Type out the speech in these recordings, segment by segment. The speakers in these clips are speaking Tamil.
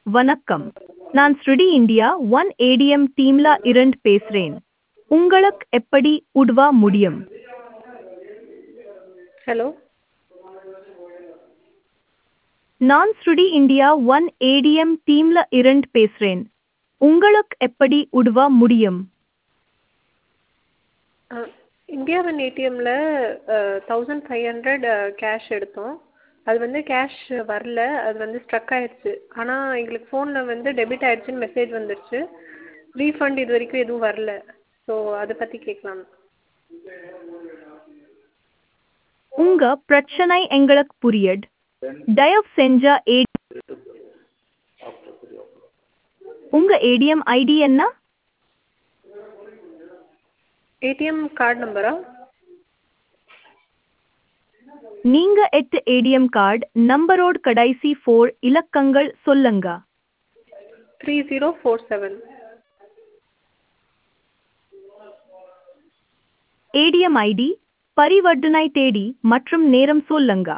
வணக்கம் நான் ஸ்ருடி இந்தியா ஒன் ஏடிஎம் டீம்ல இருந்து பேசுறேன் உங்களுக்கு எப்படி உதவ முடியும் ஹலோ நான் ஸ்ருடி இந்தியா ஒன் ஏடிஎம் டீம்ல இருந்து பேசுறேன் உங்களுக்கு எப்படி உதவ முடியும் இந்தியாவன் ஏடிஎம்மில் தௌசண்ட் ஃபைவ் ஹண்ட்ரட் கேஷ் எடுத்தோம் அது வந்து கேஷ் வரல அது வந்து ஸ்ட்ரக் ஆயிடுச்சு ஆனால் எங்களுக்கு ஃபோனில் வந்து டெபிட் ஆயிடுச்சுன்னு மெசேஜ் வந்துடுச்சு ரீஃபண்ட் இது வரைக்கும் எதுவும் வரல ஸோ அதை பற்றி கேட்கலாம் உங்க பிரச்சனை எங்களுக்கு புரியுது தயவு செஞ்ச ஏ உங்க ஏடிஎம் ஐடி என்ன ஏடிஎம் கார்டு நம்பரா நீங்க எட்டு ஏடிஎம் கார்டு நம்பரோட கடைசி ஃபோர் இலக்கங்கள் சொல்லுங்க three zero four seven ATM ID பரிவர்த்தனை தேதி மற்றும் நேரம் சொல்லுங்க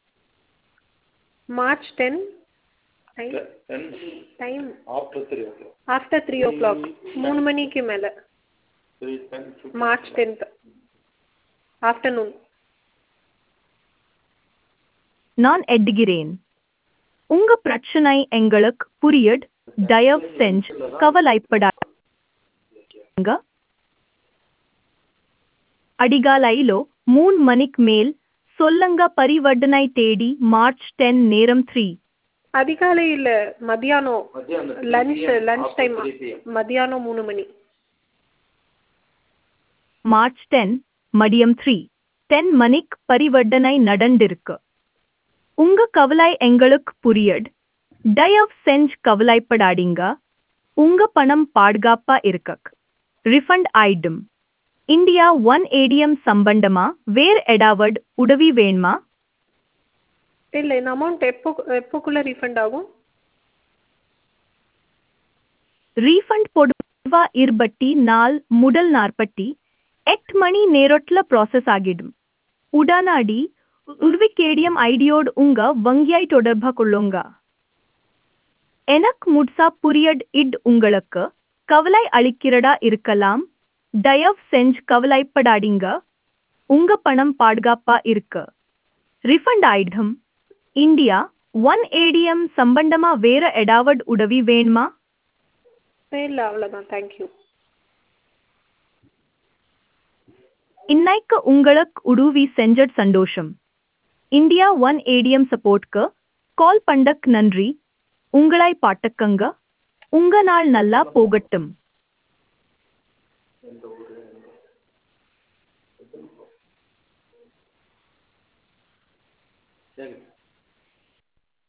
March ten time ten time after three o'clock after three o'clock மூணு மணிக்கு மேலே three ten March tenth afternoon நான் எட்டுகிறேன் உங்க பிரச்சனை எங்களுக்கு புரியுது தயவு செஞ்சு கவலைப்படாங்க அடிகாலையிலோ மூணு மணிக்கு மேல் சொல்லுங்க பரிவர்த்தனை தேதி மார்ச் டென் நேரம் த்ரீ அதிகாலை இல்லை மதியானம் மத்தியானம் lunch lunch time After 3 PM. மதியானம் மூணு மணி மார்ச் டென் மதியம் த்ரீ டென் மணிக்கு பரிவர்த்தனை நடந்திருக்கு உங்க கவலை எங்களுக்கு புரியுது தயவு செஞ்சு கவலைப்படாதீங்க உங்க பணம் பாதுகாப்பா இருக்க ரிஃபண்ட் ஆயிடும் இந்தியா ஒன் ஏடிஎம் சம்பந்தமா வேற ஏதாவது உதவி வேணுமா இல்லை இந்த அமௌண்ட் எப்போ எப்போக்குள்ளே ரீஃபண்ட் ஆகும் ரீஃபண்ட் பொதுவா இருபத்தி நாள் முதல் நாற்பத்தி எட்டு மணி நேரத்துல ப்ராசஸ் ஆகிடும் உடனடி உருவிக்கேடியம் ஐடியோடு உங்க வங்கியாய் தொடர்பு கொள்ளுங்க எனக்கு முட்சா புரியட் இட் உங்களுக்கு கவலை அளிக்கிறதா இருக்கலாம் தயவு செஞ்சு கவலைப்படாதீங்க உங்க பணம் பாதுகாப்பா இருக்கு ரிஃபண்ட் ஆயிடும் இந்தியா ஒன் ஏடிஎம் சம்பந்தமா வேற ஏதாவது உதவி வேணுமா இல்லை அவ்வளோதான் தேங்க்யூ இன்னைக்கு உங்களுக்கு உதவி செஞ்சட் சந்தோஷம் இந்தியா ஒன் ஏடிஎம் சப்போர்ட்க்கு கால் பண்ணக் நன்றி உங்களை பாட்டுக்கங்க உங்க நாள் நல்லா போகட்டும் சரி